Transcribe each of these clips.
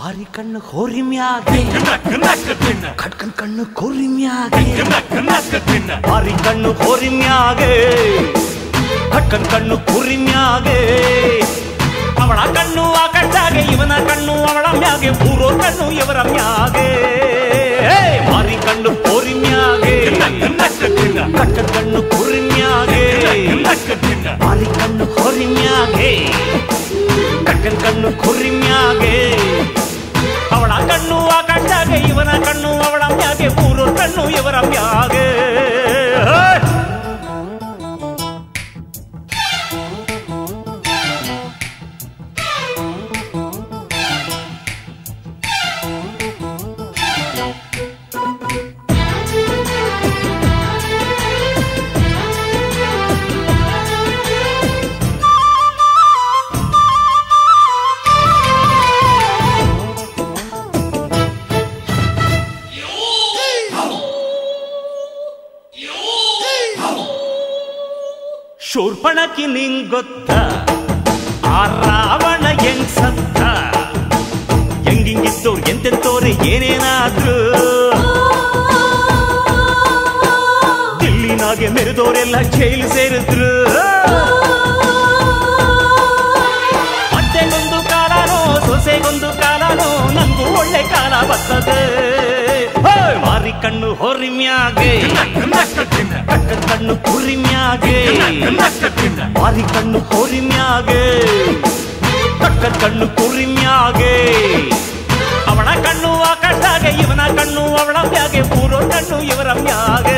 ಮಾರಿ ಕಣ್ಣು ಹೋರಿ ಮ್ಯಾಗೆ ಕಟ್ಕನ್ ಕಣ್ಣು ಕೋರಿ ಮ್ಯಾಗೆ ಮಾರಿ ಕಣ್ಣು ಹೋರಿ ಮ್ಯಾಗೆ ಕಟ್ಕನ್ ಕಣ್ಣು ಕುರಿ ಮ್ಯಾಗೆ ಅವಳ ಕಣ್ಣು ಆ ಕಟ್ಟಾಗೆ ಇವನ ಕಣ್ಣು ಅವಳ ಮ್ಯಾಗೆ ಊರೋ ಕಣ್ಣು ಇವರ ಮ್ಯಾಗೆ ಏ, ಮಾರಿ ಕಣ್ಣು ಕೋರಿ ಮ್ಯಾಗೆ ಕಟ್ಕನ್ ಕಣ್ಣು ಕುರಿ ಮ್ಯಾಗೆ ಮಾರಿ ಕಣ್ಣು ಹೋರಿ ಮ್ಯಾಗೆ ಕಟ್ಟನ್ ಕಣ್ಣು ಕುರಿ ಮ್ಯಾಗೆ ಅವಳ ಕಣ್ಣು ಆ ಕಟ್ಟಾಗೆ ಇವನ ಕಣ್ಣು ಅವಳ ಮ್ಯಾಗೆ ಊರೋ ಕಣ್ಣು ಇವರ ಮ್ಯಾಗೆ ಹೇ! ಶೂರ್ಪಣಕಿ ನಿಂಗ್ ಗೊತ್ತ ಆ ರಾವಣ ಹೆಂಗ್ ಸತ್ತ ಹೆಂಗಿಂಗಿದ್ದವ್ರು ಎಂತೆಂತೋರೆ ಏನೇನಾದ್ರು ದಿಲ್ಲಿನಾಗೆ ಮೆರೆದೋರೆಲ್ಲ ಜೈಲು ಸೇರಿದ್ರು ಅತ್ತೆಗೊಂದು ಕಾಲನೋ ಸೊಸೆಗೊಂದು ಕಾಲನೋ ನಂಗೂ ಒಳ್ಳೆ ಕಾಲ ಬರ್ತದೆ ಹೇ, ಮಾರಿ ಕಣ್ಣು ಹೊರಿ ಮ್ಯಾಗೆ ಕಟ್ಟ ಕಣ್ಣು ಕುರಿ ಮ್ಯಾಗೆ ಮಾರಿ ಕಣ್ಣು ಹೋರಿ ಮ್ಯಾಗೆ ಕಟ್ಟ ಕಣ್ಣು ಕುರಿ ಮ್ಯಾಗೆ ಅವಳ ಕಣ್ಣು ಆ ಕಟ್ಟಾಗೆ ಇವನ ಕಣ್ಣು ಅವಳ ಮ್ಯಾಗೆ ಪೂರೋ ಕಣ್ಣು ಇವರ ಮ್ಯಾಗೆ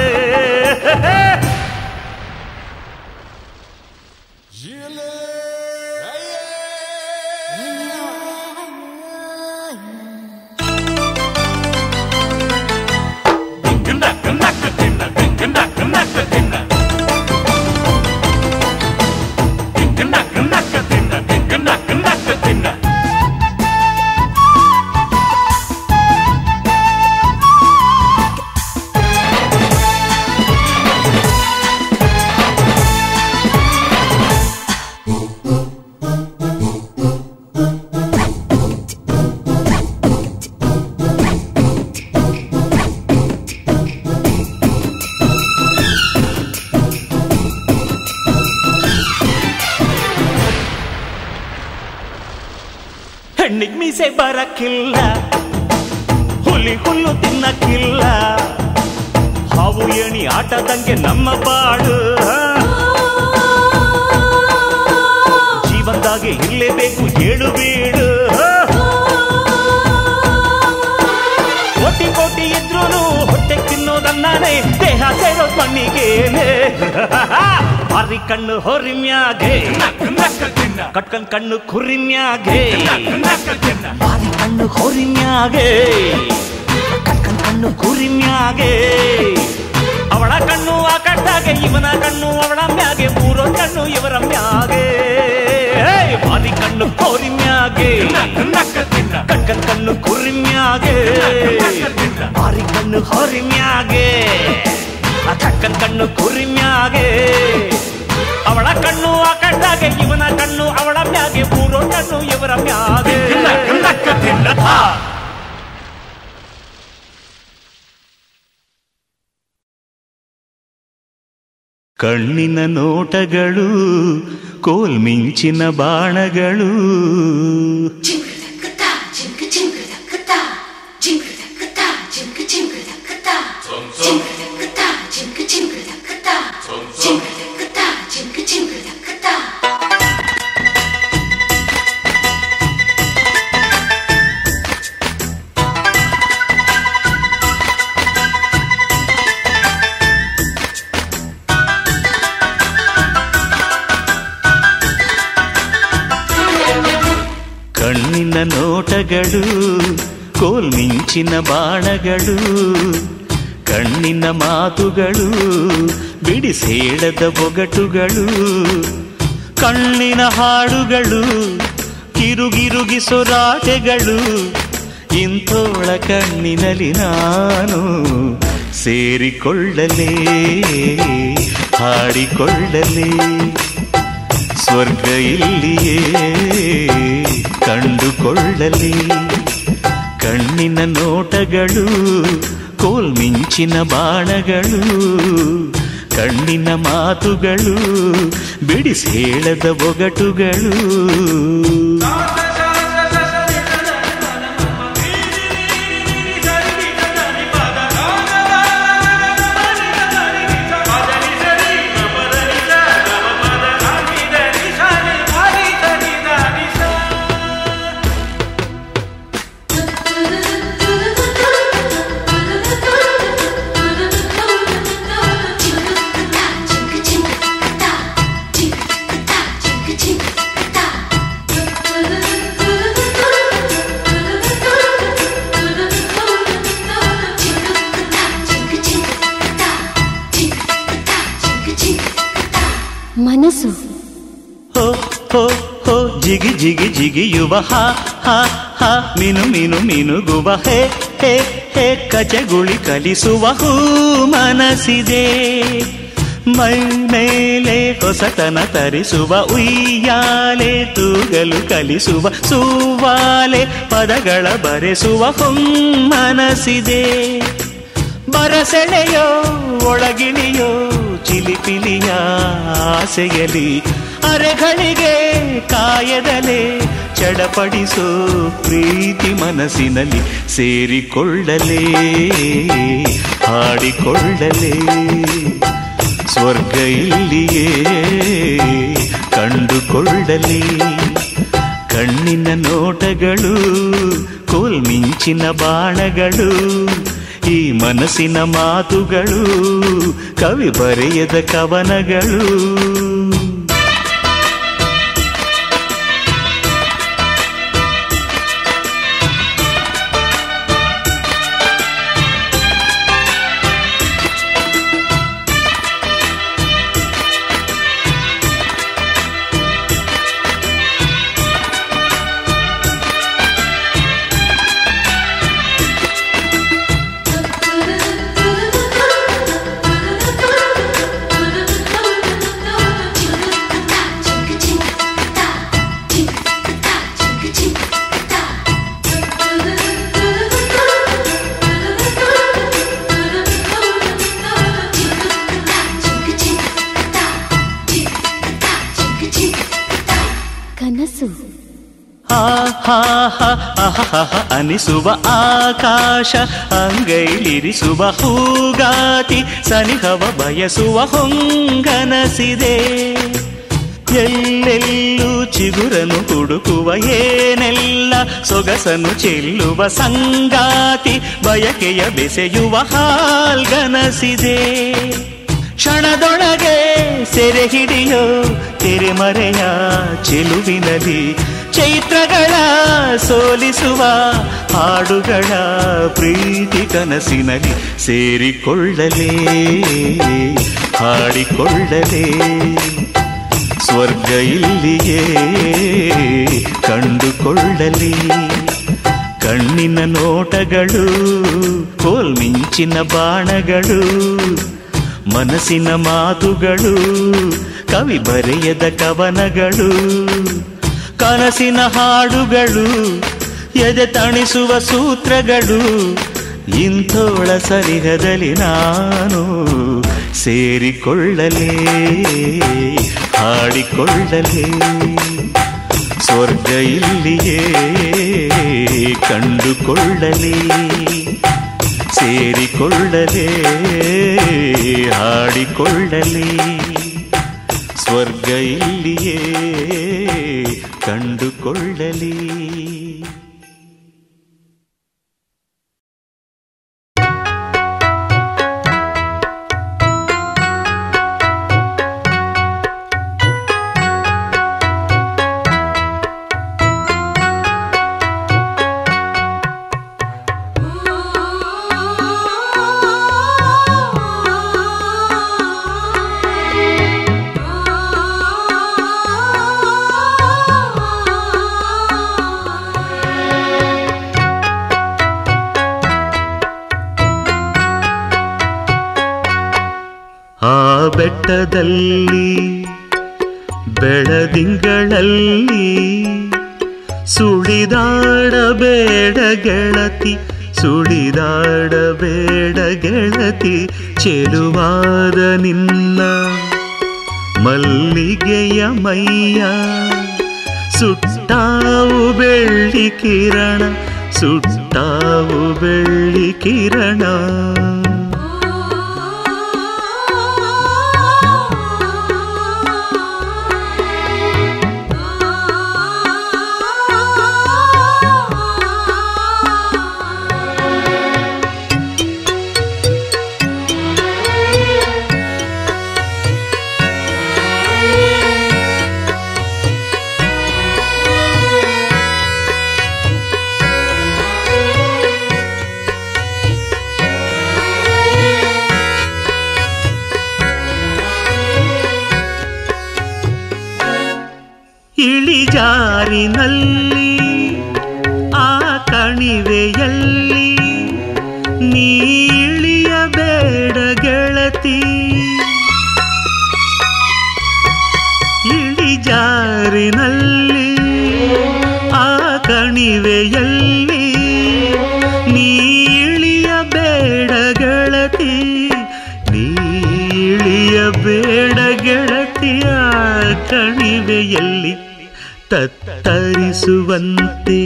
ಹೆಣ್ಣಿಗ್ ಮೀಸೆ ಬರಕ್ಕಿಲ್ಲ ಹುಲಿ ಹುಲ್ಲು ತಿನ್ನಕ್ಕಿಲ್ಲ ಹಾವು ಏಣಿ ಆಟದಂಗೆ ನಮ್ಮ ಬಾಳು ಜೀವನದಾಗೆ ಇರ್ಲೇಬೇಕು ಏಳು ಬೀಳು ಕೋಟಿ ಕೋಟಿ ಇದ್ರೂನು ಹೊಟ್ಟೆ ತಿನ್ನೋದನ್ನಾನೆ ದೇಹ ಸೇರೋದ್ ಮಣ್ಣಿಗೇನೆ ಮಾರಿ ಕಣ್ಣು ಹೊರಿ ಮ್ಯಾಗೆ ಕಟ್ಕನ್ ಕಣ್ಣು ಕುರಿ ಮ್ಯಾಗೆ ಮಾರಿ ಕಣ್ಣು ಹೊರಿ ಮ್ಯಾಗೆ ಕಟ್ಕನ್ ಕಣ್ಣು ಕುರಿ ಮ್ಯಾಗೆ ಅವಳ ಕಣ್ಣು ಆ ಕಟ್ಟಾಗೆ ಇವನ ಕಣ್ಣು ಅವಳ ಮ್ಯಾಗೆ ಮೂರೋ ಕಣ್ಣು ಇವರ ಮ್ಯಾಗೆ ಹೇ, ಮಾರಿ ಕಣ್ಣು ಕೋರಿ ಮ್ಯಾಗೆ ಕಟ್ಕನ್ ಕಣ್ಣು ಕುರಿ ಮ್ಯಾಗೆ ಮಾರಿ ಕಣ್ಣು ಹೊರಿ ಮ್ಯಾಗೆ ಆ ಕಟ್ಕನ್ ಕಣ್ಣು ಕುರಿ ಮ್ಯಾಗೆ ಅವಳ ಕಣ್ಣು ಆ ಕಟ್ಟಾಗೆ ಇವನ ಕಣ್ಣು ಅವಳ ಮ್ಯಾಗೆ ಮೂರೋ ಕಣ್ಣು ಇವರ ಮ್ಯಾಗೆ ಕಣ್ಣಿನ ನೋಟಗಳು ಕೋಲ್ಮಿಂಚಿನ ಬಾಣಗಳು 징그러다끄다 징그 징그러다끄다 징그러다끄다 징그 징그러다끄다 징그러다끄다 징그 징그러다끄다 징그러다끄다 징그 징그러다끄다 ಕಣ್ಣಿನ ನೋಟಗಳು ಕೋಲ್ಮಿಂಚಿನ ಬಾಣಗಳು ಕಣ್ಣಿನ ಮಾತುಗಳು ಬಿಡಿಸೇಳದ ಬೊಗಟುಗಳು ಕಣ್ಣಿನ ಹಾಡುಗಳು ಕಿರುಗಿರುಗಿಸೊರಾಟೆಗಳು ಇಂಥೋಳ ಕಣ್ಣಿನಲ್ಲಿ ನಾನು ಸೇರಿಕೊಳ್ಳಲೇ ಹಾಡಿಕೊಳ್ಳಲೇ ಸ್ವರ್ಗ ಇಲ್ಲಿಯೇ ಕಂಡುಕೊಳ್ಳಲಿ ಕಣ್ಣಿನ ನೋಟಗಳು ಕೋಲ್ಮಿಂಚಿನ ಬಾಣಗಳು ಕಣ್ಣಿನ ಮಾತುಗಳು ಬಿಡಿಸಿ ಹೇಳದ ಒಗಟುಗಳು ಮನಸ್ಸು ಹೋ ಹೋ ಹೋ ಜಿಗಿ ಜಿಗಿ ಜಿಗಿಯುವ ಹಾ ಹಾ ಹಾ ಮೀನು ಮೀನು ಮೀನುಗುವ ಹೇ ಹೇ ಹೇ ಕಚಗುಳಿ ಕಲಿಸುವ ಹೂ ಮನಸ್ಸಿದೆ ಮೈ ಮೇಲೆ ಹೊಸತನ ತರಿಸುವ ಉಯ್ಯಾಲೆ ತೂಗಲು ಕಲಿಸುವ ಸುವಾಲೆ ಪದಗಳ ಬರೆಸುವ ಹೊಮ್ಮನಸಿದೆ ಬರಸೆಳೆಯೋ ಒಳಗಿಳಿಯೋ ಚಿಲಿಪಿಲಿಯ ಆಸೆಯಲಿ ಅರೆಗಳಿಗೆ ಕಾಯದಲೆ ಚಡಪಡಿಸೋ ಪ್ರೀತಿ ಮನಸ್ಸಿನಲ್ಲಿ ಸೇರಿಕೊಳ್ಳಲೇ ಹಾಡಿಕೊಳ್ಳಲೇ ಸ್ವರ್ಗ ಇಲ್ಲಿಯೇ ಕಂಡುಕೊಳ್ಳಲಿ ಕಣ್ಣಿನ ನೋಟಗಳು ಕೋಲ್ಮಿಂಚಿನ ಬಾಣಗಳು ಈ ಮನಸ್ಸಿನ ಮಾತುಗಳು ಕವಿ ಬರೆಯದ ಕವನಗಳು ಕನಸು ಹಾ ಹಾ ಹಾ ಅಹಹ ಅನಿಸುವ ಆಕಾಶ ಅಂಗೈಲಿರಿಸುವ ಹೂಗಾತಿ ಸನಿಹವ ಬಯಸುವ ಹೊಂಗನಸಿದೆ ಎಲ್ಲೆಲ್ಲೂ ಚಿಗುರನು ಹುಡುಕುವ ಏನೆಲ್ಲ ಸೊಗಸನು ಚೆಲ್ಲುವ ಸಂಗಾತಿ ಬಯಕೆಯ ಬೆಸೆಯುವ ಹಾಲ್ಗನಸಿದೆ ಕ್ಷಣದೊಳಗೆ ಸೆರೆ ಹಿಡಿಯೋ ತೆರೆಮರೆಯ ಚೆಲುವಿನಲ್ಲಿ ಚೈತ್ರಗಳ ಸೋಲಿಸುವ ಹಾಡುಗಳ ಪ್ರೀತಿ ಕನಸಿನಲ್ಲಿ ಸೇರಿಕೊಳ್ಳಲೇ ಹಾಡಿಕೊಳ್ಳಲೇ ಸ್ವರ್ಗ ಇಲ್ಲಿಯೇ ಕಂಡುಕೊಳ್ಳಲಿ ಕಣ್ಣಿನ ನೋಟಗಳು ಕೋಲ್ಮಿಂಚಿನ ಬಾಣಗಳು ಮನಸ್ಸಿನ ಮಾತುಗಳು ಕವಿ ಬರೆಯದ ಕವನಗಳು ಕನಸಿನ ಹಾಡುಗಳು ಎದೆ ತಣಿಸುವ ಸೂತ್ರಗಳು ಇಂಥೋಳ ಸರಿಹದಲ್ಲಿ ನಾನು ಸೇರಿಕೊಳ್ಳಲೇ ಹಾಡಿಕೊಳ್ಳಲೇ ಸ್ವರ್ಗ ಇಲ್ಲಿಯೇ ಕಂಡುಕೊಳ್ಳಲಿ ಸೇರಿಕೊಳ್ಳಲೇ ಹಾಡಿಕೊಳ್ಳಲಿ ಸ್ವರ್ಗ ಇಲ್ಲಿಯೇ ಕಂಡುಕೊಳ್ಳಲಿ ಆ ಬೆಟ್ಟದಲ್ಲಿ ಬೆಳದಿಂಗಳಲ್ಲಿ ಸುಳಿದಾಡಬೇಡ ಗೆಳತಿ ಸುಳಿದಾಡಬೇಡ ಗೆಳತಿ ಚೆಲುವಾದ ನಿನ್ನ ಮಲ್ಲಿಗೆಯ ಮೈಯ ಸುಟ್ಟಾವು ಬೆಳ್ಳಿ ಕಿರಣ ಸುಟ್ಟಾವು ಬೆಳ್ಳಿ ಕಿರಣ ಇಳಿಜಾರಿನಲ್ಲಿ ಆ ಕಣಿವೆಯಲ್ಲಿ ನೀ ಇಳಿಯಬೇಡ ಗೆಳತಿ ಇಳಿಜಾರಿನಲ್ಲಿ ಆ ಕಣಿವೆಯಲ್ಲಿ ನೀ ಇಳಿಯಬೇಡ ಗೆಳತಿ ನೀ ಇಳಿಯಬೇಡ ಗೆಳತಿಯ ಕಣಿವೆಯಲ್ಲಿ ತತ್ತರಿಸುವಂತೆ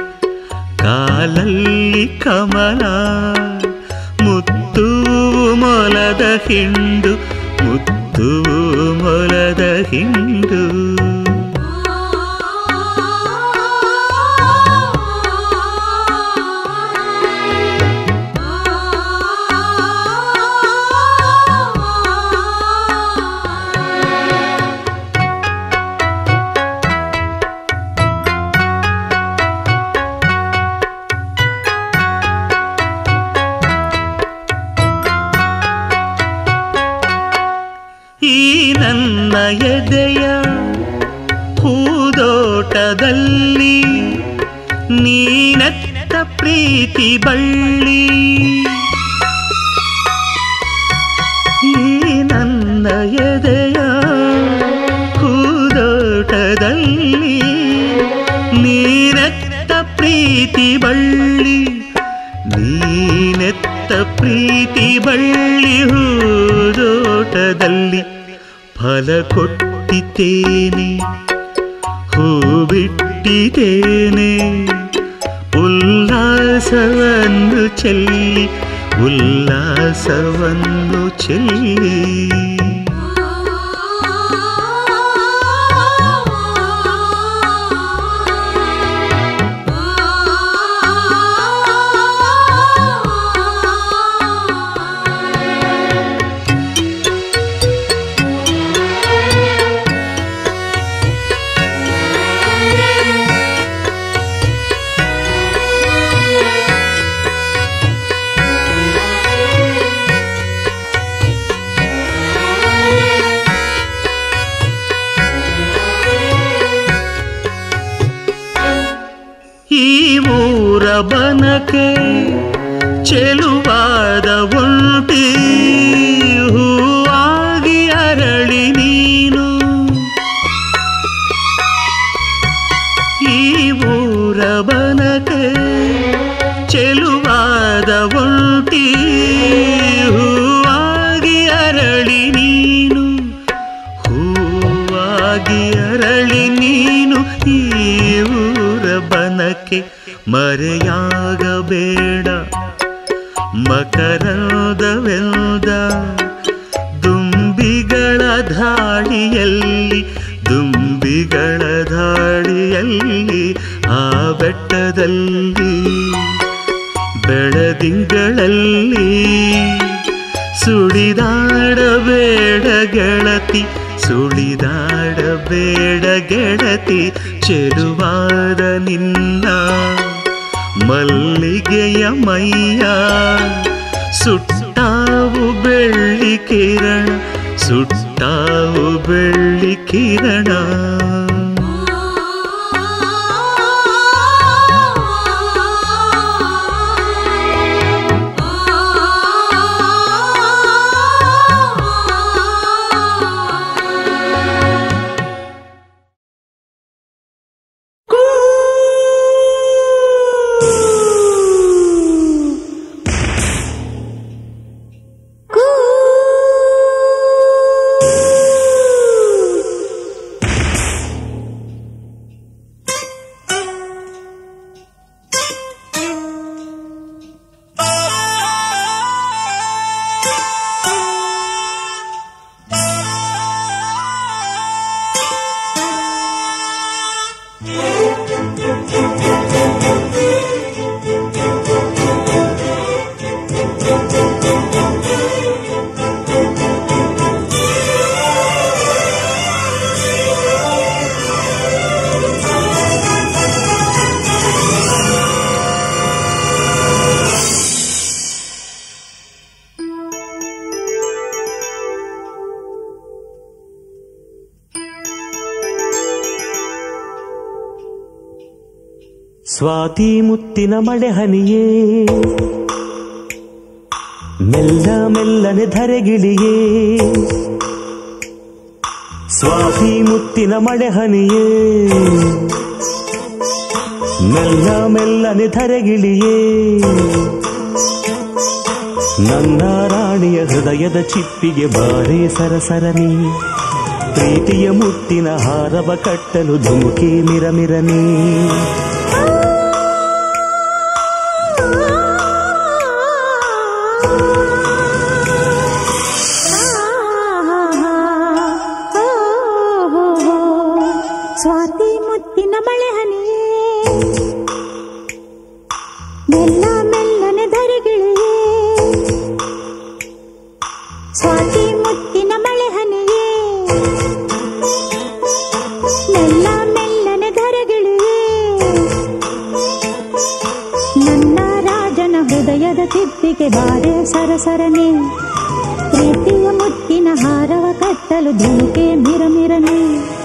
ಕಾಲಲ್ಲಿ ಕಮಲ ಮುತ್ತು ಮೊಲದ ಹಿಂಡು ಮುತ್ತು ಮೊಲದ ಹಿಂಡು ಈ ನನ್ನ ಎದೆಯ ಹೂದೋಟದಲ್ಲಿ ನೀನತ್ತ ಪ್ರೀತಿ ಬಳ್ಳಿ ಈ ನನ್ನ ಎದೆಯ ಹೂದೋಟದಲ್ಲಿ ನೀನತ್ತ ಪ್ರೀತಿ ಬಳ್ಳಿ ನೀನೆತ್ತ ಪ್ರೀತಿ ಬಳ್ಳಿ ಹೂದೋಟದಲ್ಲಿ ಫಲ ಕೊಟ್ಟಿದ್ದೇನೆ ಹೂ ಬಿಟ್ಟಿದ್ದೇನೆ ಉಲ್ಲಾಸವನ್ನು ಚೆಲ್ಲಿ ಉಲ್ಲಾಸವನ್ನು ಚೆಲ್ಲಿ ಈ ಊರ ಬನಕೆ ಚೆಲುವಾದ ಒಂಟಿ ಹೂವಾಗಿ ಅರಳಿ ನೀನು ಈ ಊರ ಬನಕೆ ಚೆಲುವಾದ ಒಂಟಿ ಹೂವಾಗಿ ಅರಳಿ ನೀನು ಹೂವಾಗಿ ಅರಳಿ ನೀನು ಈ ಊರ ಬನಕ್ಕೆ ಮರೆಯಾಗಬೇಡ ಮಕರದವೆಲ್ದ ದುಂಬಿಗಳ ಧಾಡಿಯಲ್ಲಿ ದುಂಬಿಗಳ ಧಾಡಿಯಲ್ಲಿ ಆ ಬೆಟ್ಟದಲ್ಲಿ ಬೆಳದಿಂಗಳಲ್ಲಿ ಸುಳಿದಾಡಬೇಡ ಗೆಳತಿ ಸುಳಿದಾಡಬೇಡ ಗೆಳತಿ ಚೆಲುವಾದ ನಿನ್ನ ಮಲ್ಲಿಗೆಯ ಮೈಯ ಸುಟ್ಟಾವು ಬೆಳ್ಳಿ ಕಿರಣ ಸುಟ್ಟಾವು ಬೆಳ್ಳಿ ಕಿರಣ ಸ್ವಾತಿ ಮುತ್ತಿನ ಮಳೆ ಹನಿಯೇ ಮೆಲ್ಲ ಮೆಲ್ಲನೆ ಧರೆಗಿಳಿಯೇ ಸ್ವಾತಿ ಮುತ್ತಿನ ಮಳೆ ಹನಿಯೇ ಮೆಲ್ಲ ಮೆಲ್ಲನೆ ಧರೆಗಿಳಿಯೇ ನನ್ನ ರಾಣಿಯ ಹೃದಯದ ಚಿಪ್ಪಿಗೆ ಬಾರೇ ಸರಸರನಿ ಪ್ರೀತಿಯ ಮುತ್ತಿನ ಹಾರವ ಕಟ್ಟಲು ಧುಮುಕಿ ಮಿರಮಿರನಿ ಸ್ವಾತಿ ಮುತ್ತಿನ ಮಳೆ ಹನಿಯೇ ಮೆಲ್ಲ ಮೆಲ್ಲನೆ ಧರೆಗಿಳಿಯೇ ಸ್ವಾತಿ ಮುತ್ತಿನ ಮಳೆ ಹನಿಯೇ ಮೆಲ್ಲ ಮೆಲ್ಲನೆ ಧರೆಗಿಳಿಯೇ ನನ್ನ ರಾಜನ ಹೃದಯದ ತಿಪ್ಪಿಗೆ ಬಾರೆ ಸರಸರನೆ ಪ್ರೀತಿಯ ಮುತ್ತಿನ ಹಾರವ ಕಟ್ಟಲು ಧುಮುಕೆ ಮಿರಮಿರನೆ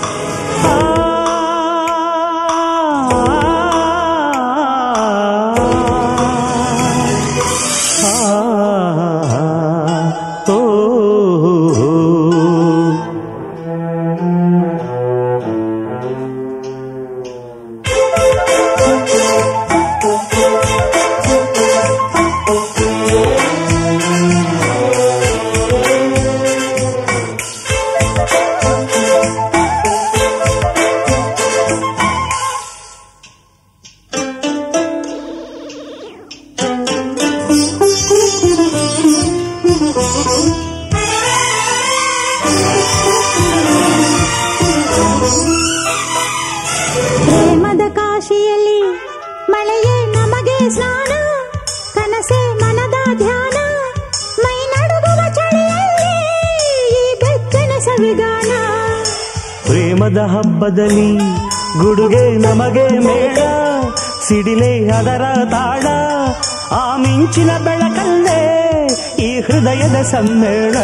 ಪ್ರೇಮದ ಕಾಶಿಯಲ್ಲಿ ಮಳೆಯೇ ನಮಗೆ ಸ್ನಾನ ಕನಸೆ ಮನದ ಧ್ಯಾನ ಮೈ ನಡುಗುವ ಚಳಿಯಲ್ಲಿ ಈ ಬೆಚ್ಚನ ಸವಿಗಾನ ಪ್ರೇಮದ ಹಬ್ಬದಲ್ಲಿ ಗುಡುಗೆ ನಮಗೆ ಮೇಳ ಸಿಡಿಲೆ ಅದರ ತಾಳ ಆ ಮಿಂಚಿನ ಬೆಳಕಲ್ಲೇ ಈ ಹೃದಯದ ಸಮ್ಮೇಳ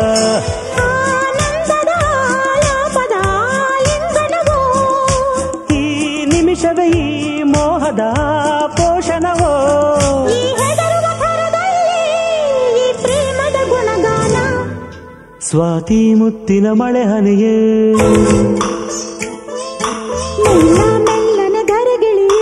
ಆನಂದದ ಆಲಾಪದ ಇಂಧನವೋ ಈ ನಿಮಿಷವೇ ಈ ಮೋಹದ ಪೋಷಣವೋ ಈ ಹೆದರುವ ಥರದಲ್ಲಿ ಈ ಪ್ರೇಮದ ಗುಣಗಾನ ಸ್ವಾತಿ ಮುತ್ತಿನ ಮಳೆ ಹನಿಯೇ ಮೆಲ್ಲ ಮೆಲ್ಲನೆ ಧರೆಗಿಳಿಯೇ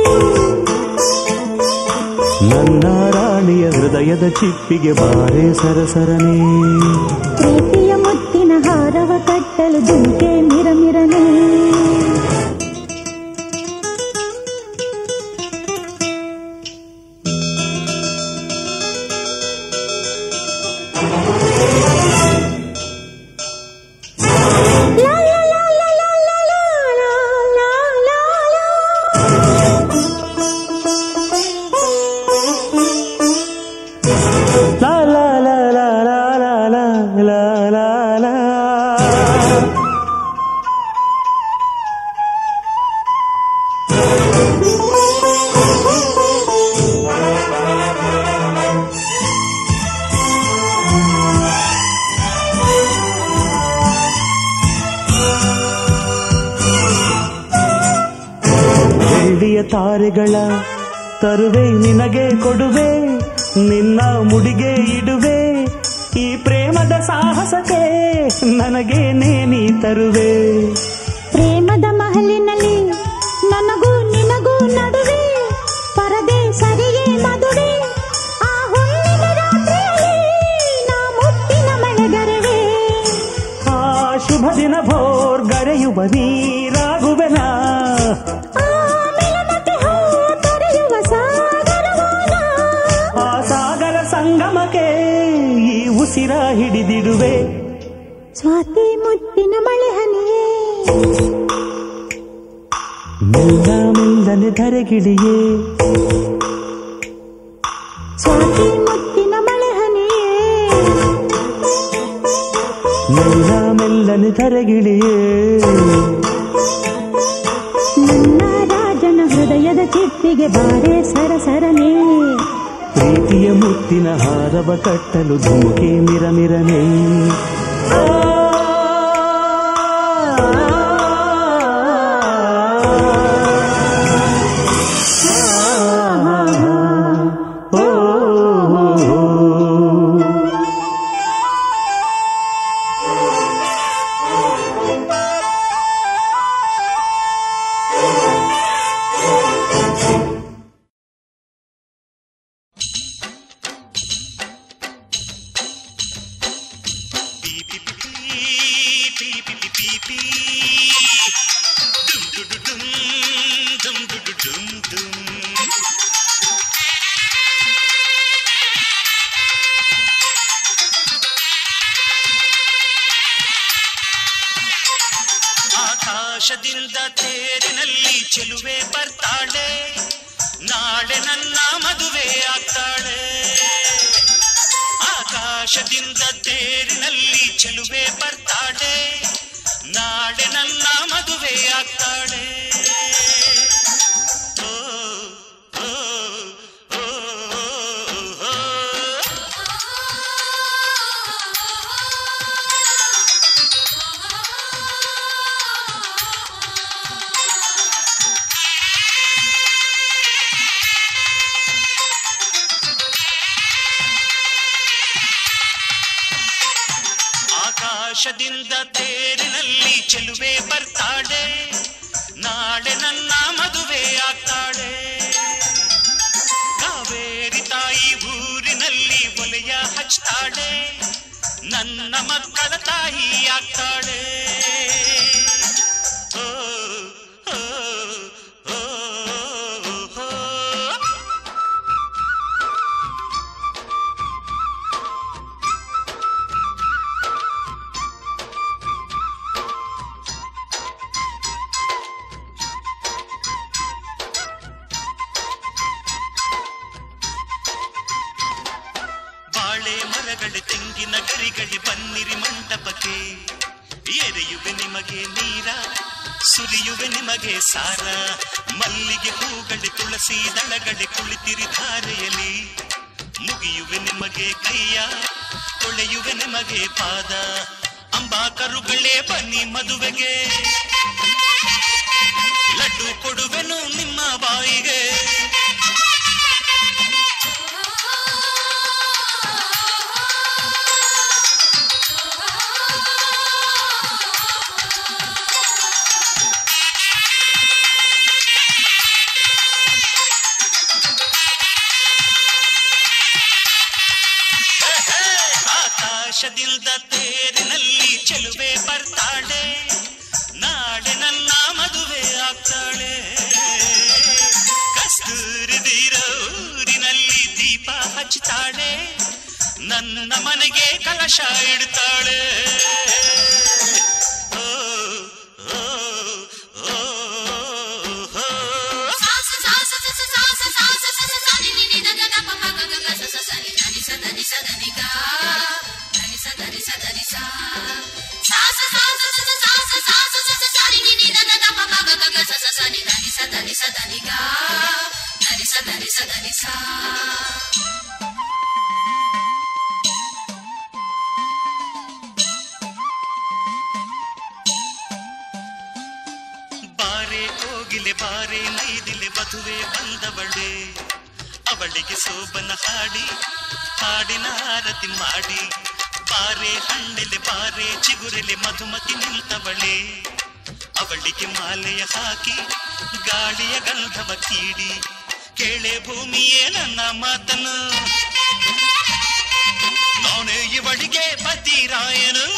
ನನ್ನ ರಾಣಿಯ ಹೃದಯದ ಚಿಪ್ಪಿಗೆ ಬಾರೆ ಸರಸರನೇ ಪ್ರೀತಿಯ ಮುತ್ತಿನ ಹಾರವ ಕಟ್ಟಲು ದುಂಕೆ ಮಿರಮಿರನೆ ಲಾ ಲಾ ಲಾ ಲಾ ಲಾ ಲಾ ಲಾ ಲಾ ಲಾ ಲಾ. ಲಾ ಲಾ ಲಾ ಲಾ ಲಾ ಲಾ ಲಾ ಲಾ ಲಾ ಲಾ ಬೆಳ್ಳಿಯ ತಾರೆಗಳ ತರುವೆ ನಿನಗೆ ಕೊಡುವೆ ನಿನ್ನ ಮುಡಿಗೆ ಇಡುವೆ ಈ ಪ್ರೇಮದ ಸಾಹಸಕ್ಕೆ ನನಗೆ ನೇನಿ ತರುವೆ ಪ್ರೇಮದ ಮಹಲಿನಲ್ಲಿ ನನಗೂ ನಿನಗೂ ನಡುವೆ ಪರದೆ ಸರಿಯೇ ಮದುವೆ ಆ ಹುಣ್ಣಿಮೆ ರಾತ್ರಿಯಲ್ಲಿ ನಾ ಮುತ್ತಿನ ಮಳೆಗರವೇ ಆ ಶುಭ ದಿನ ಭೋರ್ ಗರೆಯುವ ನೀರಾಗುವೆನ ಆ ಮಿಲನಕ್ಕೆ ಹೋ ತೊರೆಯುವ ಸಾಗರವಾನ ಆ ಸಾಗರ ಸಂಗಮಕ್ಕೆ ಈ ಉಸಿರ ಹಿಡಿದಿಡುವೆ ಸ್ವಾತಿ ಮುತ್ತಿನ ಮಳೆ ಹನಿಯೇ ಮೆಲ್ಲ ಮೆಲ್ಲನೆ ಧರೆಗಿಳಿಯೇ ಸ್ವಾತಿ ಮುತ್ತಿನ ಮಳೆ ಹನಿಯೇ ಮೆಲ್ಲ ಮೆಲ್ಲನೆ ಧರೆಗಿಳಿಯೇ ನನ್ನ ರಾಜನ ಹೃದಯದ ಚಿಪ್ಪಿಗೆ ಬಾರೆ ಸರಸರನೇ ಪ್ರೀತಿಯ ಮುತ್ತಿನ ಹಾರವ ಕಟ್ಟಲು ಧುಮುಕಿ ಮಿರಮಿರನೆ ಆ ಪಿಪಿ ಡುಮ್ ಡುಡು ಡುಮ್ ಡುಮ್ ಡುಡು ಡುಮ್ ಡುಮ್ ಆಕಾಶದಿಂದ ತೇರಿನಲ್ಲಿ ಚೆಲುವೆ ಬರ್ತಾಳೆ ನಾಳೆ ನನ್ನ ಮದುವೆ ಆಗ್ತಾಳೆ ಆಕಾಶದಿಂದ ತೇರಿನಲ್ಲಿ ಚೆಲುವೆ ಬರ್ತಾಳೆ ನಾಳೆ ನನ್ನ ಮದುವೆ ಆಗ್ತಾಳೆ ಓ, ಓ, ಓ, ಓ, ಓ. ಆಕಾಶದಿಂದ ತೇರಿನಲ್ಲಿ ಚೆಲುವೆ ಬರ್ತಾಳೆ ನಾಳೆ ನನ್ನ ಮದುವೆ ಆಗ್ತಾಳೆ ಕಾವೇರಿ ತಾಯಿ ಊರಿನಲ್ಲಿ ಒಲೆಯ ಹಚ್ತಾಳೆ ನನ್ನ ಮಕ್ಕಳ ತಾಯಿ ಆಗ್ತಾಳೆ ಓ, ಓ, ಓ, ಓ. ಬಾಳೆ ಮರಗಳೇ ತೆಂಗಿನ ಗರಿಗಳೇ ಬನ್ನಿರಿ ಮಂಟಪಕ್ಕೆ ಎರೆಯುವೆ ನಿಮಗೆ ನೀರ ಸುರಿಯುವೆ ನಿಮಗೆ ಸಾರ ಮಲ್ಲಿಗೆ ಹೂಗಳೆ ತುಳಸಿ ದಳಗಳೆ ಕುಳಿತಿರಿ ಧಾರೆಯಲಿ ಮುಗಿಯುವೆ ನಿಮಗೆ ಕೈಯ ತೊಳೆಯುವೆ ನಿಮಗೆ ಪಾದ ಅಂಬಾಕರುಗಳೇ ಬನ್ನಿ ಮದುವೆಗೆ ಲಡ್ಡು ಕೊಡುವೆನು ನಿಮ್ಮ ಬಾಯಿಗೆ ಆಕಾಶದಿಂದ ತೇರಿನಲ್ಲಿ ಚೆಲುವೆ ಬರ್ತಾಳೆ ನಾಳೆ ನನ್ನ ಮದುವೆ ಆಗ್ತಾಳೆ ಕಸ್ತೂರಿ ಊರಿನಲ್ಲಿ ದೀಪ ಹಚ್ಚುತ್ತಾಳೆ ನನ್ನ ಮನೆಗೆ ಕಲಶ ಇಡ್ತಾಳೆ ಓ, ಓ, ಓ, ಓ. ಬಾರೆ ಕೋಗಿಲೆ ಬಾರೆ ನೈದಿಲೆ ವಧುವೆ ಬಂದವಳೆ ಅವಳಿಗೆ ಸೋಬನ ಹಾಡಿ ಹಾಡಿನ ಆರತಿ ಮಾಡಿ ಬಾರೆ ಹಣ್ಣೆಲೆ ಬಾರೆ ಚಿಗುರೆಲೆ ಮಧುಮತಿ ನಿಂತವಳೆ ಅವಳಿಗೆ ಮಾಲೆಯ ಹಾಕಿ ಗಾಳಿಯ ಗಂಧವ ಕೀಡಿ ಕೇಳೆ ಭೂಮಿಯೇ ನನ್ನ ಮಾತನು ನಾನೇ ಇವಳಿಗೆ ಪತಿರಾಯನು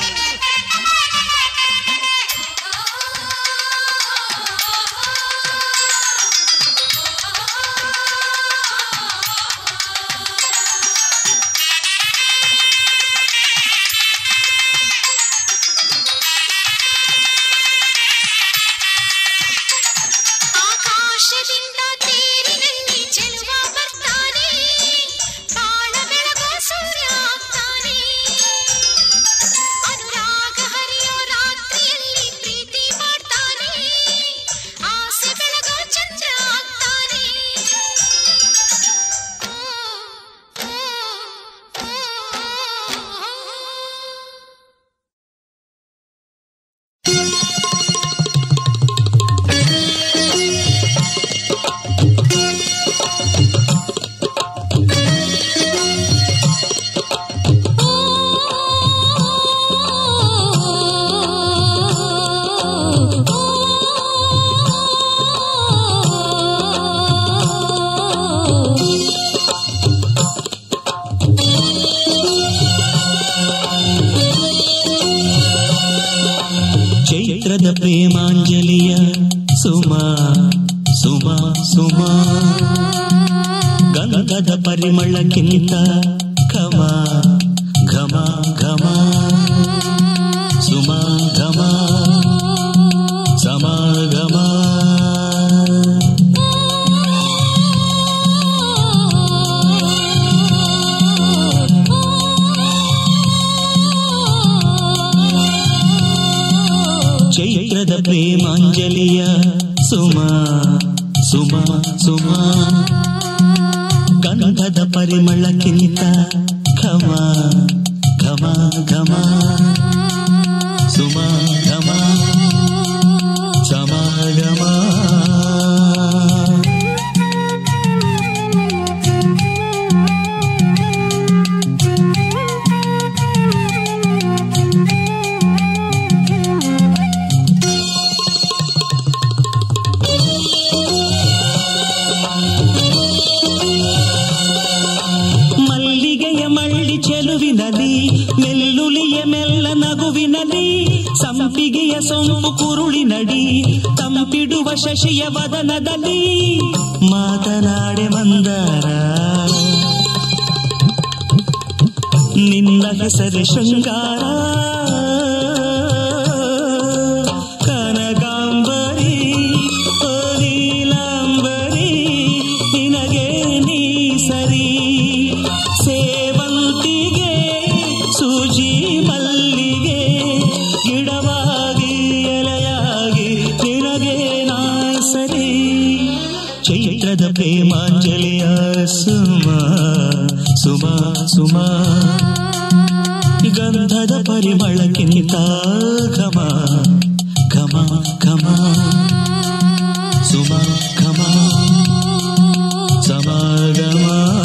ಆಕಾಶದಿಂದ ತೇರಿನಲ್ಲಿ ಚೆಲುವ ಬರ್ತಾನೆ ಬಾಳ ಬೆಳಗೋ ಸೂರ್ಯ ಆಗ್ತಾನೆ ಅನು ಸುಮಾ ಸುಮಾ ಸುಮಾ ಗಂಧದ ಪರಿಮಳಕ್ಕಿಂತ ಘಮ ಘಮ ಘಮ ಸುಮಾ ಘಮ ಸಮಾಗಮ ಚೈತ್ರದ ಪ್ರೇಮಾಂಜಲಿಯ ಸುಮಾ ಸುಮಾ ಸುಮಾ ಗಂಧದ ಪರಿಮಳಕ್ಕಿಂತ ಘಮ ಘಮ ಘಮ ಸುಮಾ ಘಮ ಸಮಾಗಮ ಮಲ್ಲಿಗೆಯ ಮಳ್ಳಿ ಚೆಲುವಿನಲ್ಲಿ ಮೆಲ್ಲುಲಿಯ ಮೆಲ್ಲ ನಗುವಿನಲ್ಲಿ ಸಂಪಿಗೆಯ ಸೊಂಪು ಕುರುಳಿನಡಿ ತಂಪಿಡುವ ಶಶಿಯ ವದನದಲ್ಲಿ ಮಾತನಾಡೆ ಮಂದಾರ ನಿನ್ನ ಹೆಸರು ಶೃಂಗಾರ ಕನಗಾಂಬರಿ ಓ ನೀಲಾಂಬರಿ ನಿನಗೆ ನೀ ಸರಿ ಸೇವಂತಿಗೆ ಸೂಜಿ ಮಲ್ಲಿಗೆ ಗಿಡವಾಗಿ ಎಲೆಯಾಗಿ ನಿನಗೆ ನಾ ಸರಿ ಚೈತ್ರದ ಪ್ರೇಮಾಂಜಲಿಯ ಸುಮಾ ಸುಮಾ ಸುಮಾ ಗಂಧದ ಪರಿಮಳಕ್ಕಿಂತ ಘಮ ಘಮ ಘಮ ಸುಮ ಘಮ ಸಮಾಗಮ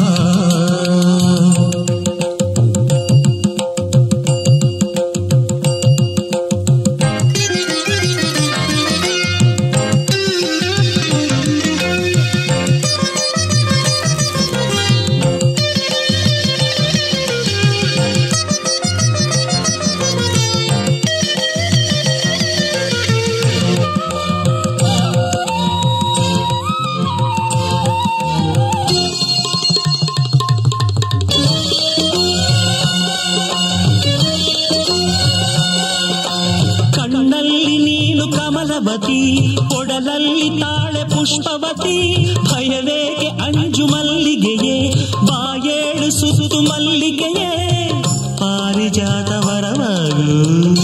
ಕಣ್ಣಲ್ಲಿ ನೀನು ಕಮಲವತಿ ಕೊಡಲಲ್ಲಿ ತಾಳೆ ಪುಷ್ಪವತಿ ಭಯವೇಗೆ ಅಂಜು ಮಲ್ಲಿಗೆಯೇ ಬಾಯೇಳು ಸುತ್ತು ಮಲ್ಲಿಗೆಯೇ ಪಾರಿಜಾತ ವರವಾಗು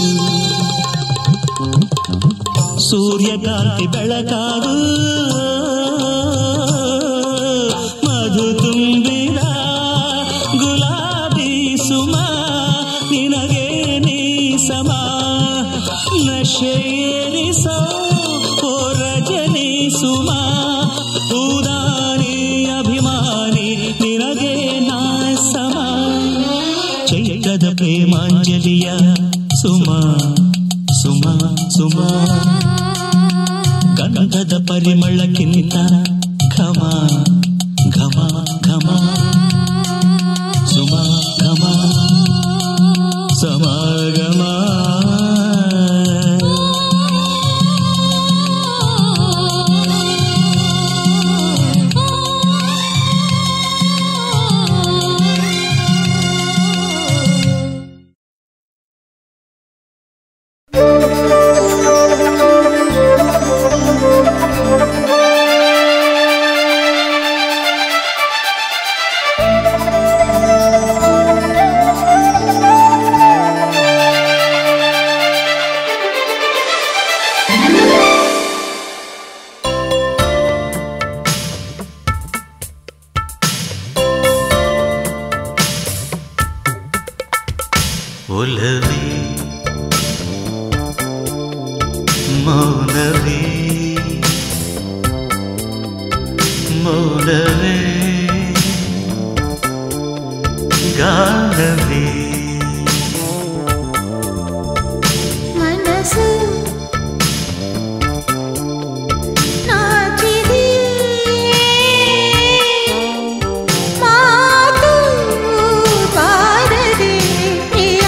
ಸೂರ್ಯಕಾಂತಿ ಬೆಳಕಾಗು ಮಧು ತುಂಬಿದ ಗುಲಾಬಿ ಸುಮ ನಿನಗೆ ನೀ ಸಮ ನಶೇರಿಸೋ ಓ ರಜನಿ ಸುಮ ಉದಾನಿ ಅಭಿಮಾನಿ ನಿನಗೆ ನಾ ಸಮ ಚೈತ್ರದ ಪ್ರೇಮಾಂಜಲಿಯ ಸುಮ ಸುಮ ಸುಮ ಗಂಧದ ಪರಿಮಳಕ್ಕಿಂತ ಘಮ ಘಮ ಘಮ ಸುಮ ಘಮ ಸಮಾಗಮ ಒಲವೇ ಮೌನವೇ ಮೌನವೇ ಗಾನವೇ ಮನಸ್ಸು ನಾಚಿದೆ ಮಾತು ಬಾರದೆ ಪ್ರಿಯ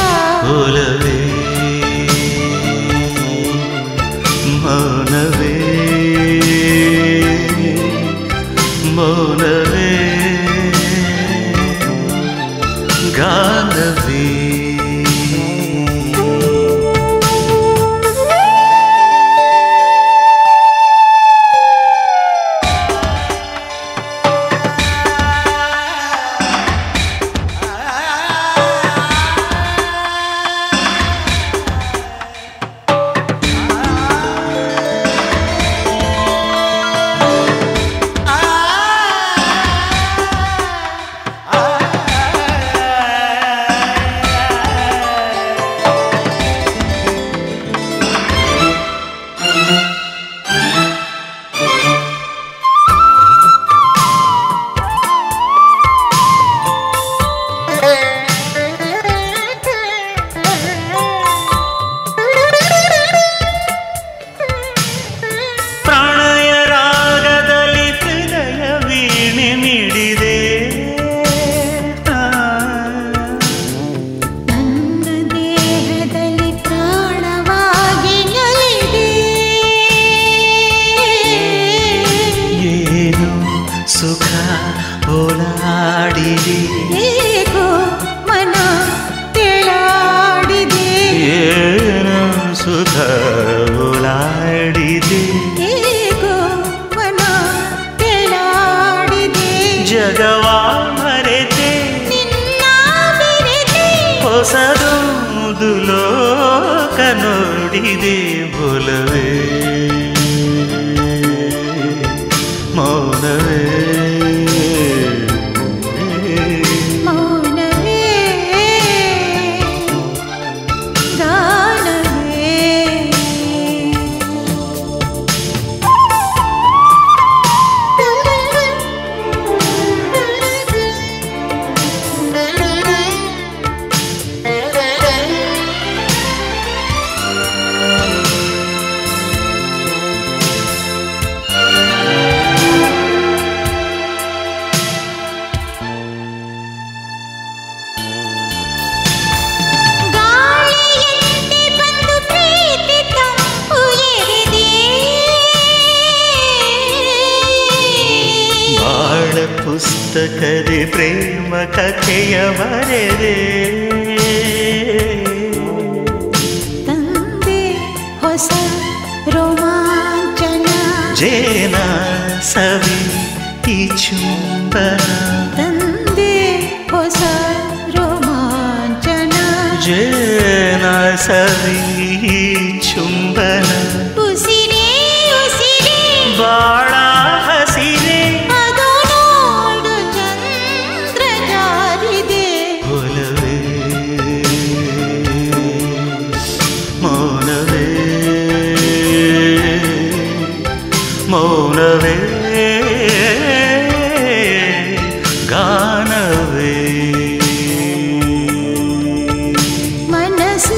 ಒಲವೇ ಮೌನವೇ ಗಾನವೇ ಪ್ರಾಣಯ ರಾಗದಲ್ಲಿ ಹೃದಯ ವೀಣೆ ನೀಡಿದೆ ಆ. ನನ್ನ ದೇಹದಲ್ಲಿ ಪ್ರಾಣವಾಗಿ ನಲಿದೆ ಏನು ಸುಖ ಓಲಾಡಿದೆ ಏಕೋ ಮನ ತೆಳಾಡಿದೆ ಏನು ಸುಖ ಓಲಾಡಿದೆ ಏಕೋ ಮನ ತೆಳಾಡಿದೆ ಜಗವಾ ಮರೆತೆ ನಿನ್ನ ಬೆರೆತೆ ಹೊಸದೊಂದು ಲೋಕ ನೋಡಿದೆ ಬೊಲವೇ ಮೌನವೇ ಮೌನವೇ ಗಾನವೇ ಗಾಳಿಯಂತೆ ಬಂದು ಪ್ರೀತಿ ತಂಪು ಎರೆದೆ ಬಾಳ ಪುಸ್ತಕದೆ ಪ್ರೇಮ ಕಥೆಯ ಬರೆದೆ ತಂದೆ ಹೊಸ ರೋಮಾಂಚನ ಜೇನ ಸವಿ ಈ ಚುಂಬನ ತಂದೆ ಹೊಸ ರೋಮಾಂಚನ ಜೇನ ಸವಿ ಈ ಚುಂಬನ ಉಸಿರೇ ಉಸಿರೇ ಬಾಳ ಹಸಿರೆ ಅದು ನೋಡು ಚಂದ್ರ ಜಾರಿದೆ ಒಲವೇ ಮೌನವೇ ಮೌನವೇ ಗಾನವೇ ಮನಸ್ಸು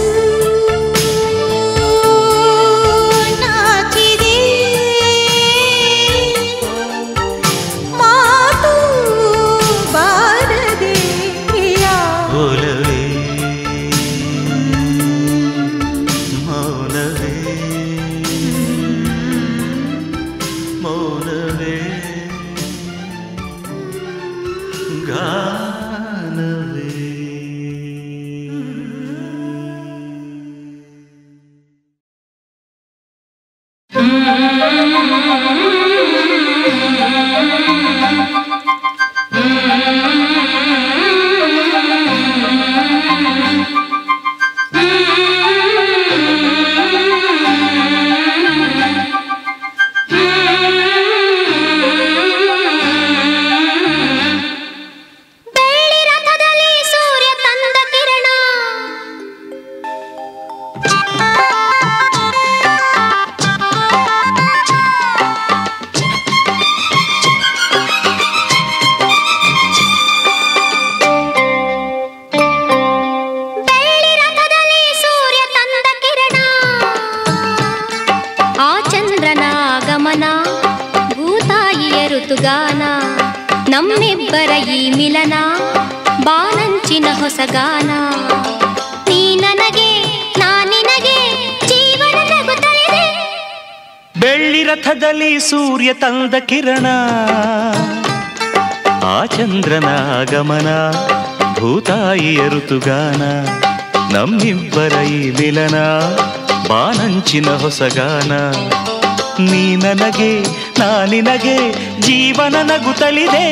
ನಾಚಿದೆ ಮಾತು ಬಾರದೆ ಪ್ರಿಯ ಒಲವೇ ಮೌನವೇ ಮೌನವೇ ಗಾನವೇ ಬೆಳ್ಳಿ ರಥದಲ್ಲಿ ಸೂರ್ಯ ತಂದ ಕಿರಣ ಬೆಳ್ಳಿ ರಥದಲ್ಲಿ ಸೂರ್ಯ ತಂದ ಕಿರಣ ಆ ಚಂದ್ರನ ಆಗಮನ ಭೂತಾಯಿಯ ಋತುಗಾನ ನಮ್ಮಿಬ್ಬರ ಈ ಮಿಲನ ಬಾನಂಚಿನ ಹೊಸಗಾನ ನೀ ನನಗೆ ನಾ ನಿನಗೆ ಜೀವನ ನಗುತ್ತಲಿದೆ ಬೆಳ್ಳಿ ರಥದಲ್ಲಿ ಸೂರ್ಯ ತಂದ ಕಿರಣ ಆ ಚಂದ್ರನ ಆಗಮನ ಭೂತಾಯಿಯ ಋತುಗಾನ ನಮ್ಮಿಬ್ಬರ ಈ ಮಿಲನ ಬಾನಂಚಿನ ಹೊಸಗಾನ ನೀ ನನಗೆ ನಾ ನಿನಗೆ ಜೀವನ ನಗುತ್ತಲಿದೆ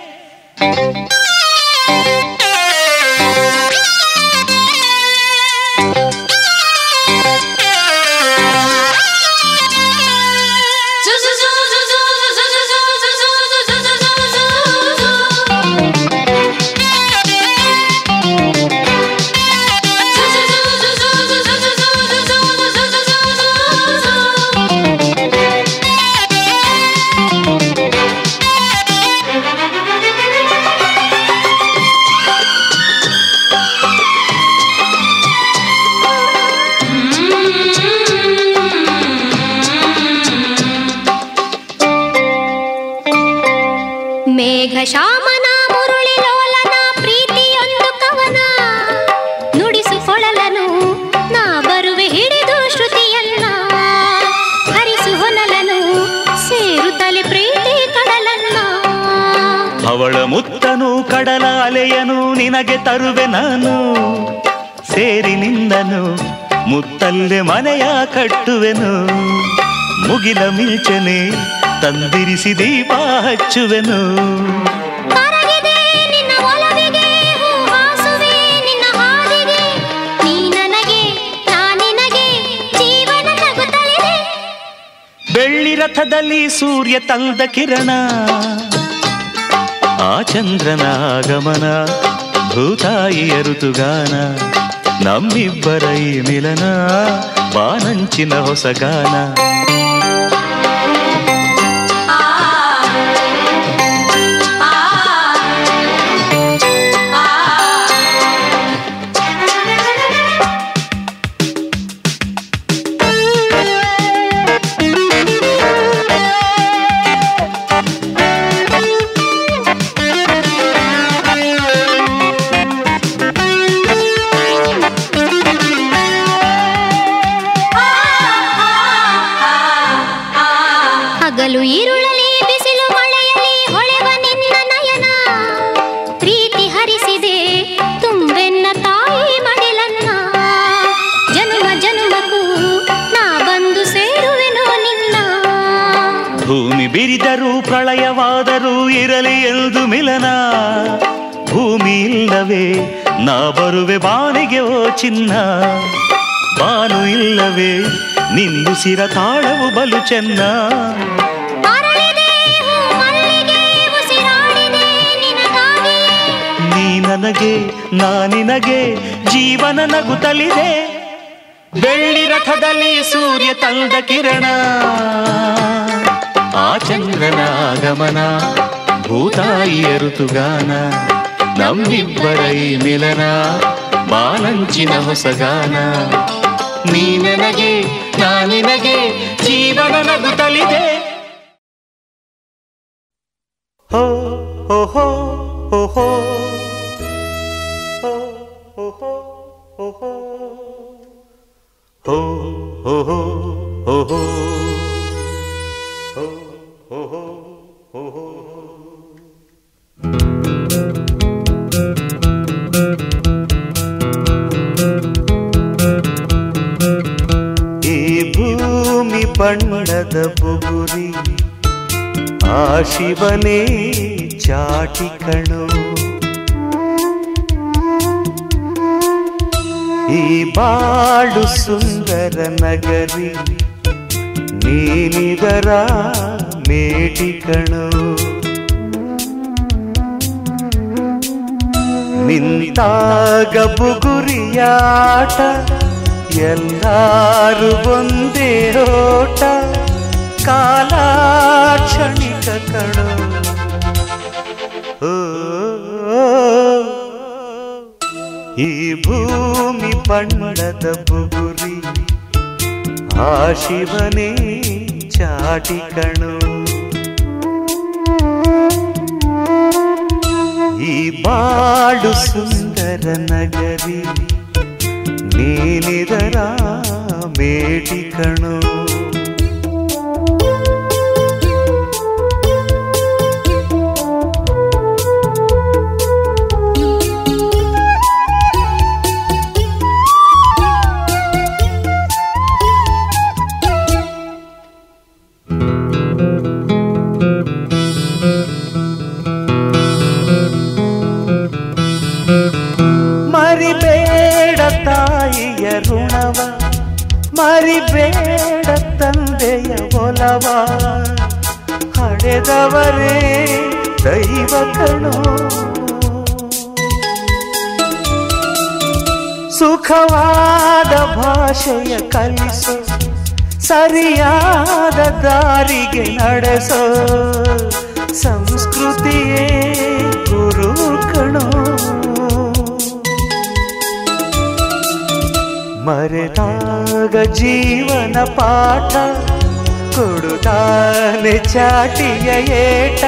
ಮೇಘ ಶಾಮನ ಮುರುಳಿ ಲೋಲನ ಪ್ರೀತಿಯೊಂದು ಕವನ ನುಡಿಸುಕೊಳಲನು ನಾ ಬರುವೆ ಹಿಡಿದು ಶ್ರುತಿಯನ್ನ ಹರಿಸು ಹೊನಲನು ಸೇರುತ್ತಲೆ ಪ್ರೀತಿ ಕಡಲನ್ನ ಅವಳ ಮುತ್ತನು ಕಡಲ ಅಲೆಯನು ನಿನಗೆ ತರುವೆ ನಾನು ಸೇರಿ ನಿಂದನು ಮುತ್ತಲ್ಲೆ ಮನೆಯ ಕಟ್ಟುವೆನು ಮುಗಿಲ ಮಿಂಚನೆ ತಂದಿರಿಸಿ ದೀಪ ಹಚ್ಚುವೆನು ಕರಗಿದೆ ನಿನ್ನ ಒಲವಿಗೆ ಹೂವಾಸುವೆ ನಿನ್ನ ಹಾದಿಗೆ ನೀ ನನಗೆ ನಾ ನಿನಗೆ ಜೀವನ ನಗುತ್ತಲಿದೆ ಬೆಳ್ಳಿ ರಥದಲ್ಲಿ ಸೂರ್ಯ ತಂದ ಕಿರಣ ಆ ಚಂದ್ರನ ಆಗಮನ ಭೂತಾಯಿಯ ಋತುಗಾನ ನಮ್ಮಿಬ್ಬರ ಈ ಮಿಲನ ಬಾನಂಚಿನ ಹೊಸಗಾನ ಹಗಲು ಈರುಳಲಿ ಬಿಸಿಲು ಮಳೆಯಲಿ ಹೊಳೆವ ನಿನ್ನ ನಯನ ಪ್ರೀತಿ ಹರಿಸಿದೆ ತುಂಬೆನ್ನ ತಾಯಿ ಮಡಿಲನ್ನ ಜನುಮ ಜನುಮಕ್ಕೂ ನಾ ಬಂದು ಸೇರುವೆನೋ ನಿನ್ನ ಭೂಮಿ ಬಿರಿದರೂ ಪ್ರಳಯವಾದರೂ ಇರಲಿ ಎಂದು ಮಿಲನ ಭೂಮಿ ಇಲ್ಲವೇ ನಾ ಬರುವೆ ಬಾನಿಗೆ ಓ ಚಿನ್ನ ಬಾನು ಇಲ್ಲವೇ ನಿಲ್ಲುಸಿರ ತಾಳವು ಬಲು ಚೆನ್ನ ಅರಳಿದೆ ಹೂ ಮಲ್ಲಿಗೆ ಉಸಿರಾಡಿದೆ ನಿನಗಾಗಿಯೇ ನೀ ನನಗೆ ನಾ ನಿನಗೆ ಜೀವನ ನಗುತ್ತಲಿದೆ ಬೆಳ್ಳಿ ರಥದಲ್ಲಿ ಸೂರ್ಯ ತಂದ ಕಿರಣ ಆ ಚಂದ್ರನ ಆಗಮನ ಭೂತಾಯಿಯ ಋತುಗಾನ ನಮ್ಮಿಬ್ಬರ ಈ ಮಿಲನ ಬಾಲಂಚಿನ ಹೊಸಗಾನ ನೀ ನನಗೆ ನಾ ನಿನಗೆ ಜೀವನ ನಗುತ್ತಲಿದೆ ಹೋ ಹೋ ಹೋ ಹೋ ಹೋ ಹೋ ಹೋ ಹೋ ಹೋ ಹೋ ಹೋ ಹೋ ಹೋ ಹೋ ಹೋ ಹೋ ಹೋ ಹೋ ಈ ಭೂಮಿ ಬಣ್ಣದ ಬುಗುರಿ ಆ ಶಿವನೇ ಚಾಟಿ ಕಣು ಈ ಬಾಳು ಸುಂದರ ನಗರಿ ನೀನಿದರ ಮೇಟಿ ಕಣು ನಿಂತಾಗ ಬುಗುರಿಯಾಟ ಎಲ್ಲಾರು ಒಂದೇ ಓಟ ಕಾಲ ಕ್ಷಣಿಕ ಕಣು ಓ, ಈ ಭೂಮಿ ಬಣ್ಣದ ಬುಗುರಿ ಆ ಶಿವನೇ ಚಾಟಿ ಕಣು ಈ ಬಾಳು ಸುಂದರ ನಗರಿ ನೀನಿದರ ಮೇಟಿ ಕಣು ಮರಿಬೇಡ ತಂದೆಯ ಒಲವ ಹಡೆದವರೇ ದೈವ ಕಣೋ ಸುಖವಾದ ಭಾಷೆಯ ಕಲಿಸೋ ಸರಿಯಾದ ದಾರಿಗೆ ನಡೆಸೋ ಸಂಸ್ಕೃತಿಯೇ ಗುರು ಕಣೋ ಮರೆತಾಗ ಜೀವನ ಪಾಠ ಕೊಡುತ್ತಾನೆ ಚಾಟಿಯ ಏಟ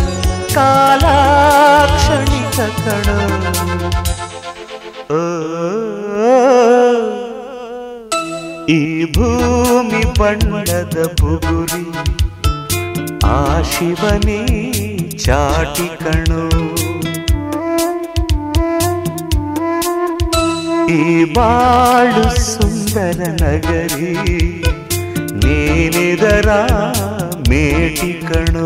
ಕಾಲಾಕ್ಷಣಿಕ ಕಣೋ ಓ, ಈ ಭೂಮಿ ಬಣ್ಣದ ಬುಗುರಿ ಆ ಶಿವನೇ ಚಾಟಿ ಕಣು ಈ ಬಾಳು ಸುಂದರ ನಗರಿ ನೀನಿದರ ಮೇಟಿ ಕಣು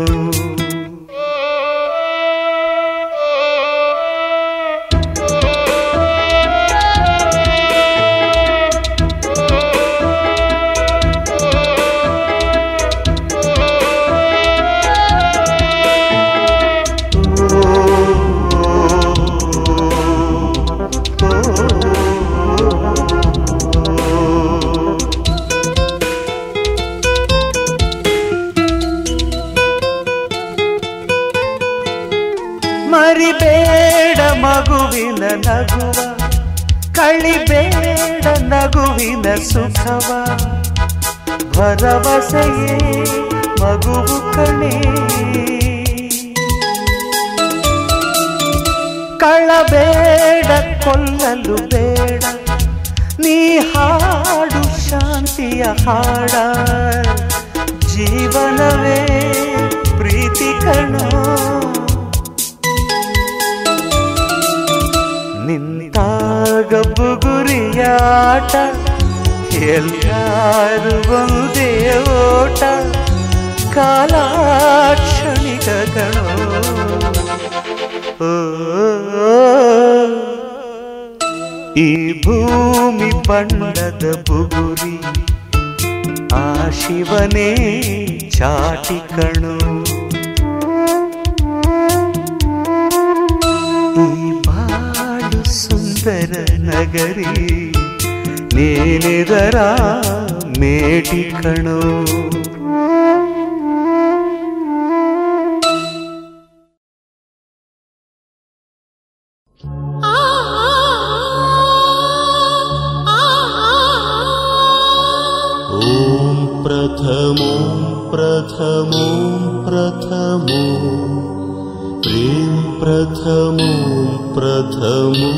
ಮರಿಬೇಡ ಮಗುವಿನ ನಗುವ ಕಳಿಬೇಡ ನಗುವಿನ ಸುಖವ ಭರವಸೆಯೇ ಮಗುವು ಕಣೆ ಕಳಬೇಡ ಕೊಲ್ಲಲು ಬೇಡ ನೀ ಹಾಡು ಶಾಂತಿಯ ಹಾಡ ಜೀವನವೇ ಪ್ರೀತಿ ಕಣೋ ನಿಂತಾಗ ಬುಗುರಿಯಾಟ ಎಲ್ಲಾರು ಒಂದೇ ಓಟ ಕಾಲಾಕ್ಷಣಿಕ ಕಣೋ ಓ, ಈ ಭೂಮಿ ಬಣ್ಣದ ಬುಗುರಿ ಆ ಶಿವನೇ ಚಾಟಿ ಕಣೋ ಈ ಬಾಳು ಸುಂದರ ನಗರಿ ನೀನಿದರ ಮೇಟಿ ಕಣೋ ॐ प्रथमो प्रथमो प्रथमो प्रेम प्रथमो प्रथमो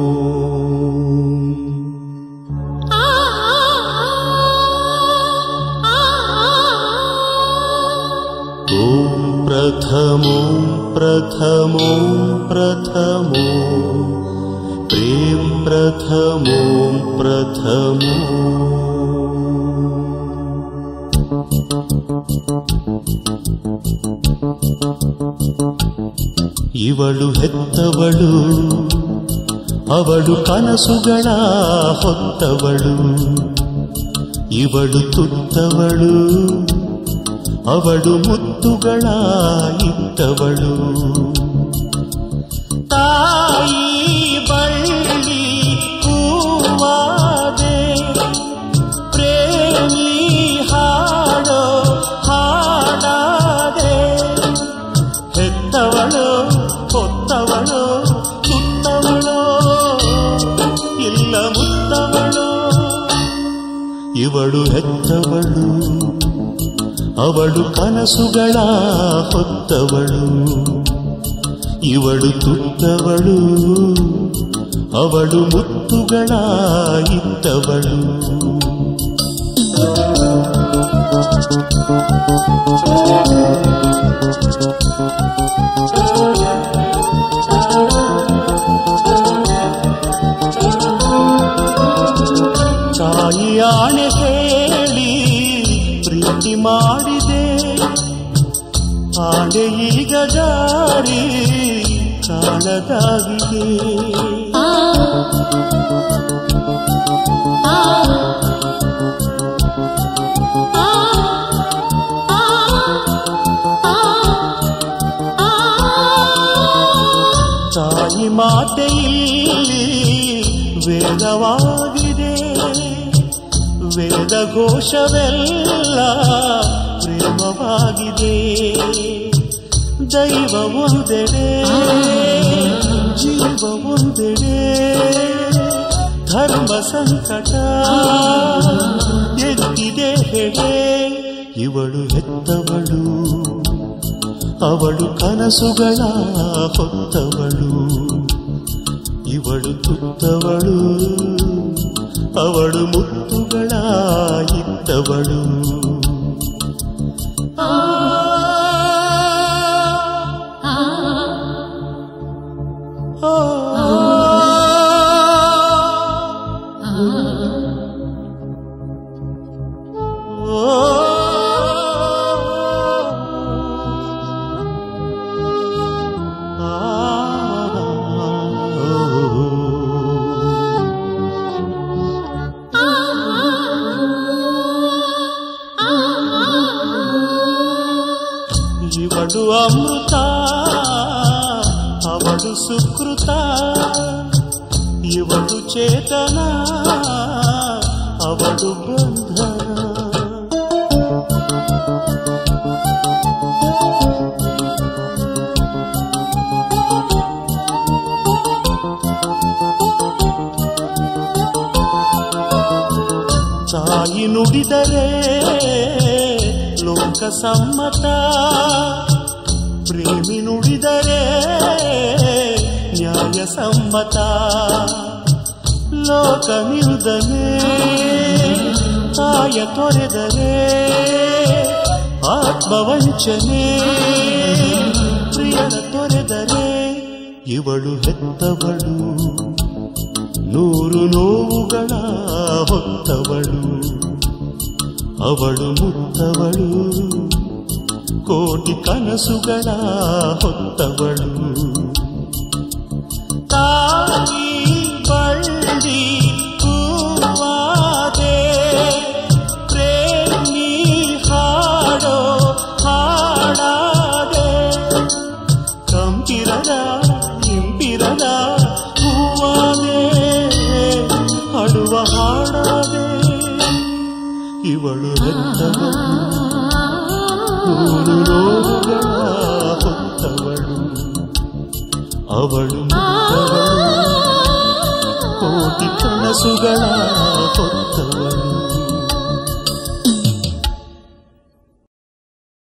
ॐ प्रथमो प्रथमो प्रथमो प्रेम प्रथमो प्रथमो ಇವಳು ಹೆತ್ತವಳು ಅವಳು ಕನಸುಗಳ ಹೊತ್ತವಳು ಇವಳು ತುತ್ತವಳು ಅವಳು ಮುತ್ತುಗಳ ಇತ್ತವಳು ತಾಯಿ ಬಳ್ಳಿ ಹೂವಾದೆ ಪ್ರೇಮಿ ಹಾಡೋ ಹಾಡಾದೆ ಹೆತ್ತವಳು ಹೊತ್ತವಳು ತುತ್ತವಳು ಇಲ್ಲ ಮುತ್ತವಳು ಇವಳು ಹೆತ್ತವಳು ಅವಳು ಕನಸುಗಳ ಹೊತ್ತವಳು ಇವಳು ತುತ್ತವಳು ಅವಳು ಮುತ್ತುಗಳ ಇತ್ತವಳು ತಾಯಿಯಾಣೆ ಹೇಳಿ ಪ್ರೀತಿ ಮಾಡಿದೆ ಆಣೆ ಈಗ ಜಾರಿ ಕಾಣದಾಗಿದೆ ತಾಯಿ ಮಾತೆಯಲ್ಲಿ ವೇದವಾಗಿದೆ ವೇದ ಘೋಷವೆಲ್ಲ ಪ್ರೇಮವಾಗಿದೆ ದೈವ ಒಂದೆಡೆ ಜೀವ ಒಂದೆಡೆ ಧರ್ಮ ಸಂಕಟ ಎತ್ತಿದೆ ಹೆಡೆ ಇವಳು ಹೆತ್ತವಳು ಅವಳು ಕನಸುಗಳ ಹೊತ್ತವಳು ಇವಳು ತುತ್ತವಳು ಅವಳು ಮುತ್ತುಗಳ ಇತ್ತವಳು ಇವಳು ಅಮೃತ ಅವಳು ಸುಕೃತ ಇವಳು ಚೇತನ ಅವಳು ಬಂಧನ ತಾಯಿ ನುಡಿದರೆ ಲೋಕ ಸಮ್ಮತ ಪ್ರೇಮಿ ನುಡಿದರೆ ನ್ಯಾಯ ಸಮ್ಮತ ಲೋಕ ನಿಲ್ದನೆ ತಾಯ ತೊರೆದರೆ ಆತ್ಮವಂಚನೆ ಪ್ರಿಯನ ತೊರೆದರೆ ಇವಳು ಹೆತ್ತವಳು ನೂರು ನೋವುಗಳ ಹೊತ್ತವಳು ಅವಳು ಮುತ್ತವಳು ಕೋಟಿ ಕನಸುಗಳ ಹೊತ್ತವಳು ತಾಯಿ ಬಳ್ಳಿ ಹೂವಾದೆ ಪ್ರೇಮಿ ಹಾಡೋ ಹಾಡಾದೆ ಕಂಪಿರದ ಇಂಪಿರದ ಹೂವಾದೆ ಹಾಡುವ ಹಾಡಾದೆ ಇವಳು ಹೆತ್ತವಳು ನೂರು ರೋಗಗಳ ಹೊತ್ತವಳು ಅವಳು ಮುತ್ತವಳು ಕೋಟಿ ಕನಸುಗಳ ಹೊತ್ತವಳು